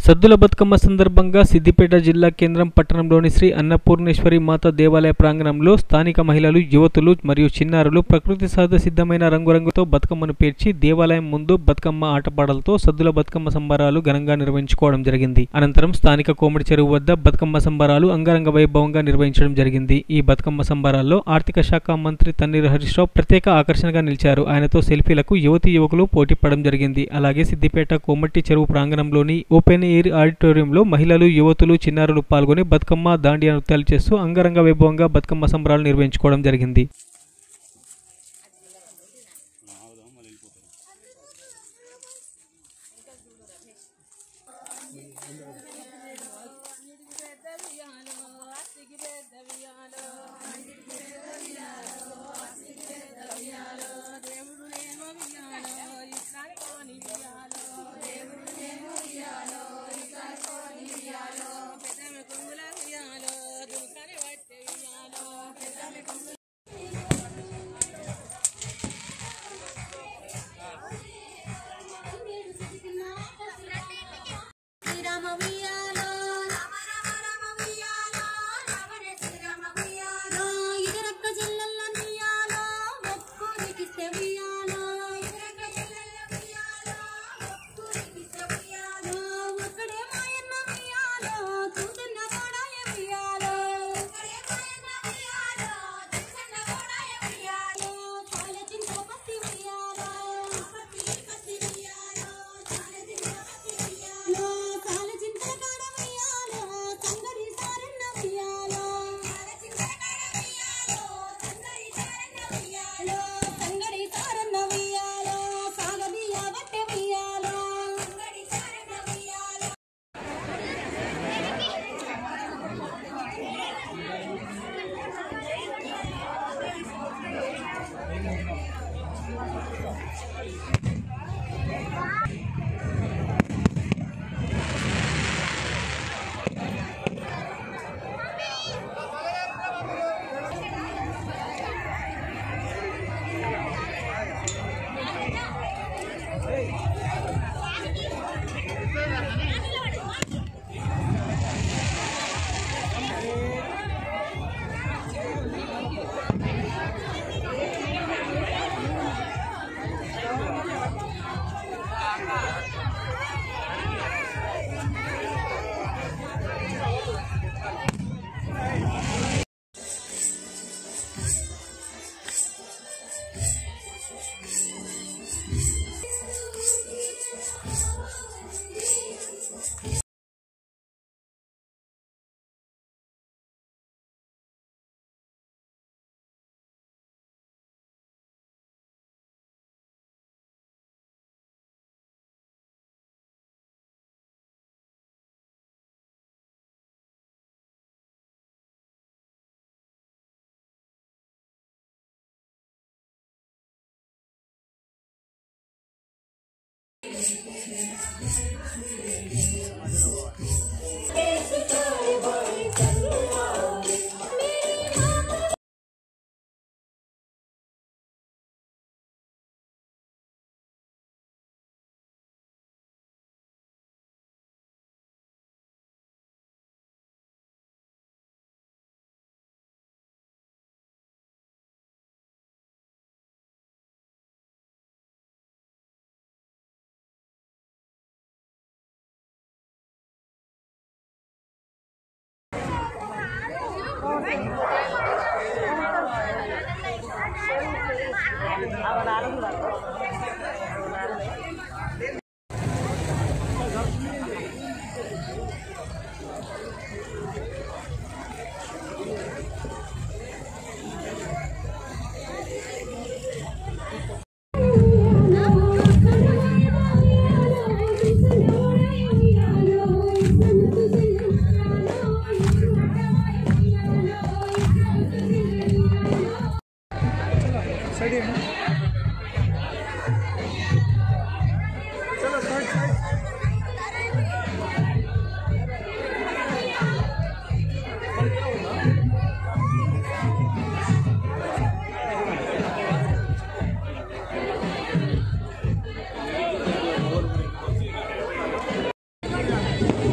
సద్దుల బతుకమ్మ సందర్భంగా సిద్దిపేట జిల్లా కేంద్రం పట్టణంలోని శ్రీ అన్నపూర్ణేశ్వరి మాత దేవాలయ ప్రాంగణంలో స్థానిక మహిళలు యువతులు మరియు చిన్నారులు ప్రకృతి సహజ సిద్ధమైన రంగురంగుతో బతుకమ్మను పేర్చి దేవాలయం ముందు బతుకమ్మ ఆటపాటలతో సద్దుల బతుకమ్మ సంబరాలు ఘనంగా నిర్వహించుకోవడం జరిగింది అనంతరం స్థానిక కోమటి చెరువు వద్ద బతుకమ్మ సంబరాలు అంగరంగ వైభవంగా నిర్వహించడం జరిగింది ఈ బతుకమ్మ సంబరాల్లో ఆర్థిక శాఖ మంత్రి తన్నీర్ హరీష్ రావు ప్రత్యేక ఆకర్షణగా నిలిచారు ఆయనతో సెల్ఫీలకు యువతి యువకులు పోటీ పడడం జరిగింది అలాగే సిద్దిపేట కోమటి చెరువు ప్రాంగణంలోని ఓపెన్ ఎయిర్ ఆడిటోరియంలో మహిళలు యువతులు చిన్నారులు పాల్గొని బతుకమ్మ దాండియా నృత్యాలు చేస్తూ అంగరంగ వైభవంగా బతుకమ్మ సంబరాలు నిర్వహించుకోవడం జరిగింది శ్రీరామ వియాలో రామ రామ రామ వియాలో రామ రే శ్రీరామ వియాలో ఇదరక్క జిల్లల్ల వియాలో ఒక్కూరికిస్తే వియాలో ఇదరక్క జిల్లల్ల వియాలో ఒక్కూరికిస్తే వియాలో ఒక్కడే మాయన్న వియాలో చూతున్న కోడాయ వియాలో ఒక్కడే మాయన్న వియాలో చూతున్న కోడాయ వియాలో చాల చింత పత్తి వియాలో పత్తి పత్తి వియాలో చాల చింత పత్తి వియాలో చాల చింత కాడ వియాలో సంగడి సారన్న వియాలో చాల చింత కాడ వియాలో సంగడి సారన్న వియాలో సంగడి సారన్న వియాలో సాగదియా బట్టె వియాలో సంగడి సారన్న వియాలో ¡Vamos!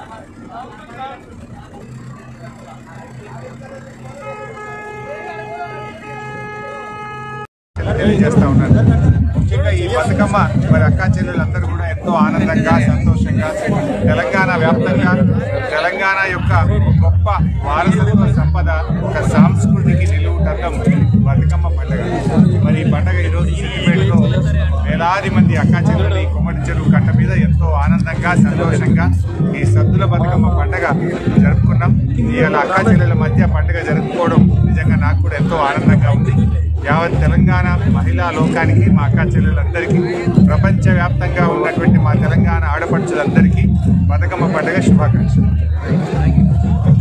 తెలియజేస్తా ఉన్నాను ముఖ్యంగా ఈ బతుకమ్మ మరి అక్కా చెల్లెలందరూ కూడా ఎంతో ఆనందంగా సంతోషంగా తెలంగాణ వ్యాప్తంగా తెలంగాణ యొక్క గొప్ప వారసత్వ సంపద ఒక సాంస్కృతికి నిలువుటం బతుకమ్మ పండుగ మరి ఈ పండుగ ఈరోజు సిద్దిపేటలో వేలాది మంది అక్కా చెల్లెలు ఈ కుమ్మడి చెరువు కట్ట మీద ఎంతో ఆనందంగా సంతోషంగా ఈ సద్దుల బతుకమ్మ పండుగ జరుపుకున్నాం ఇవాళ అక్కా చెల్లెల మధ్య పండుగ జరుపుకోవడం నిజంగా నాకు కూడా ఎంతో ఆనందంగా ఉంది యావత్ తెలంగాణ మహిళా లోకానికి మా అక్క చెల్లెలందరికీ ప్రపంచవ్యాప్తంగా ఉన్నటువంటి మా తెలంగాణ ఆడపడుచులందరికీ బతుకమ్మ పండుగ శుభాకాంక్షలు